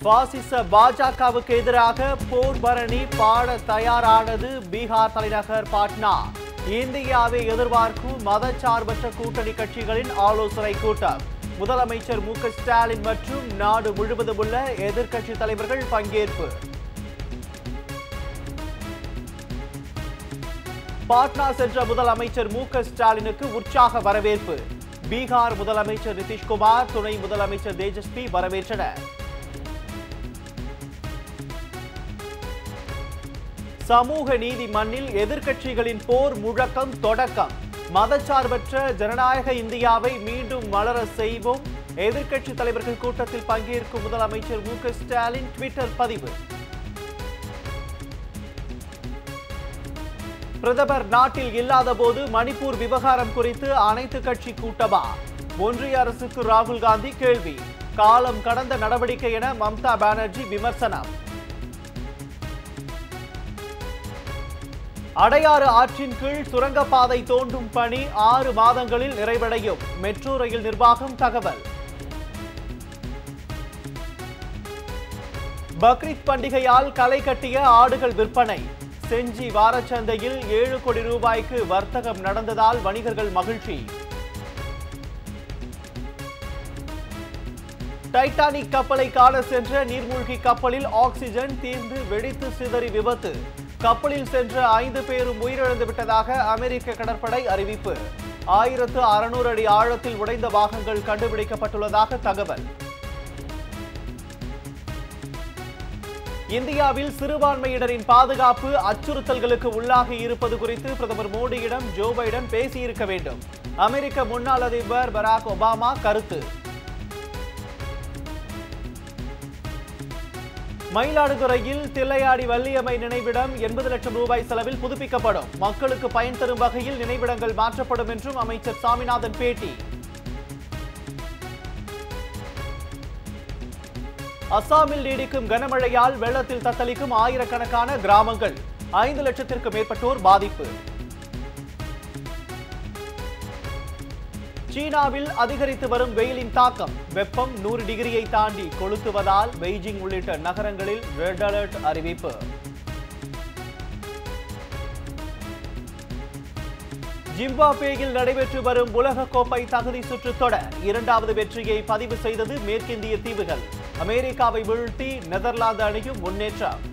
பாசிச பாஜகவுக்கு எதிராக போர் பரணி பாட தயாரானது பீகார் தலைநகர் பாட்னா இந்தியாவை எதிர்பார்க்கும் மதச்சார்பற்ற கூட்டணி கட்சிகளின் ஆலோசனை கூட்டம் முதலமைச்சர் மு க ஸ்டாலின் மற்றும் நாடு முழுவதும் உள்ள எதிர்க்கட்சி தலைவர்கள் பங்கேற்பு பாட்னா சென்ற முதலமைச்சர் மு க ஸ்டாலினுக்கு உற்சாக வரவேற்பு பீகார் முதலமைச்சர் நிதிஷ்குமார் துணை முதலமைச்சர் தேஜஸ்வி வரவேற்றனர் சமூக நீதி மண்ணில் எதிர்க்கட்சிகளின் போர் முழக்கம் தொடக்கம் மதச்சார்பற்ற ஜனநாயக இந்தியாவை மீண்டும் மலர செய்வோம் எதிர்க்கட்சி தலைவர்கள் கூட்டத்தில் பங்கேற்கும் முதலமைச்சர் மு க ஸ்டாலின் ட்விட்டர் பதிவு பிரதமர் நாட்டில் இல்லாத போது மணிப்பூர் விவகாரம் குறித்து அனைத்து கட்சி கூட்டமா ஒன்றிய அரசுக்கு ராகுல் காந்தி கேள்வி காலம் கடந்த நடவடிக்கை என மம்தா பானர்ஜி விமர்சனம் அடையாறு ஆற்றின் கீழ் சுரங்கப்பாதை தோண்டும் பணி ஆறு மாதங்களில் நிறைவடையும் மெட்ரோ ரயில் நிர்வாகம் தகவல் பக்ரீத் பண்டிகையால் களை கட்டிய ஆடுகள் விற்பனை செஞ்சி வாரச்சந்தையில் ஏழு கோடி ரூபாய்க்கு வர்த்தகம் நடந்ததால் வணிகர்கள் மகிழ்ச்சி டைட்டானிக் கப்பலை காண சென்ற நீர்மூழ்கி கப்பலில் ஆக்சிஜன் தீர்ந்து வெடித்து சிதறி விபத்து கப்பலில் சென்ற ஐந்து பேரும் உயிரிழந்து விட்டதாக அமெரிக்க கடற்படை அறிவிப்பு ஆயிரத்து அறுநூறு அடி ஆழத்தில் உடைந்த பாகங்கள் கண்டுபிடிக்கப்பட்டுள்ளதாக தகவல் இந்தியாவில் சிறுபான்மையினரின் பாதுகாப்பு அச்சுறுத்தல்களுக்கு உள்ளாகி இருப்பது குறித்து பிரதமர் மோடியிடம் ஜோ பைடன் பேசியிருக்க வேண்டும் அமெரிக்க முன்னாள் அதிபர் பராக் ஒபாமா கருத்து மயிலாடுதுறையில் தில்லையாடி வள்ளியம்மை நினைவிடம் எண்பது லட்சம் ரூபாய் செலவில் புதுப்பிக்கப்படும் மக்களுக்கு பயன் தரும் வகையில் நினைவிடங்கள் மாற்றப்படும் என்றும் அமைச்சர் சாமிநாதன் பேட்டி அசாமில் நீடிக்கும் கனமழையால் வெள்ளத்தில் தத்தளிக்கும் ஆயிரக்கணக்கான கிராமங்கள் ஐந்து லட்சத்திற்கு மேற்பட்டோர் பாதிப்பு சீனாவில் அதிகரித்து வரும் வெயிலின் தாக்கம் வெப்பம் நூறு டிகிரியை தாண்டி கொளுத்துவதால் பெய்ஜிங் உள்ளிட்ட நகரங்களில் ரெட் அலர்ட் அறிவிப்பு ஜிம்பாப்வேயில் நடைபெற்று வரும் உலக கோப்பை தகுதி சுற்று தொடர் இரண்டாவது வெற்றியை பதிவு செய்தது மேற்கிந்திய தீவுகள் அமெரிக்காவை வீழ்த்தி நெதர்லாந்து அணியும் முன்னேற்றம்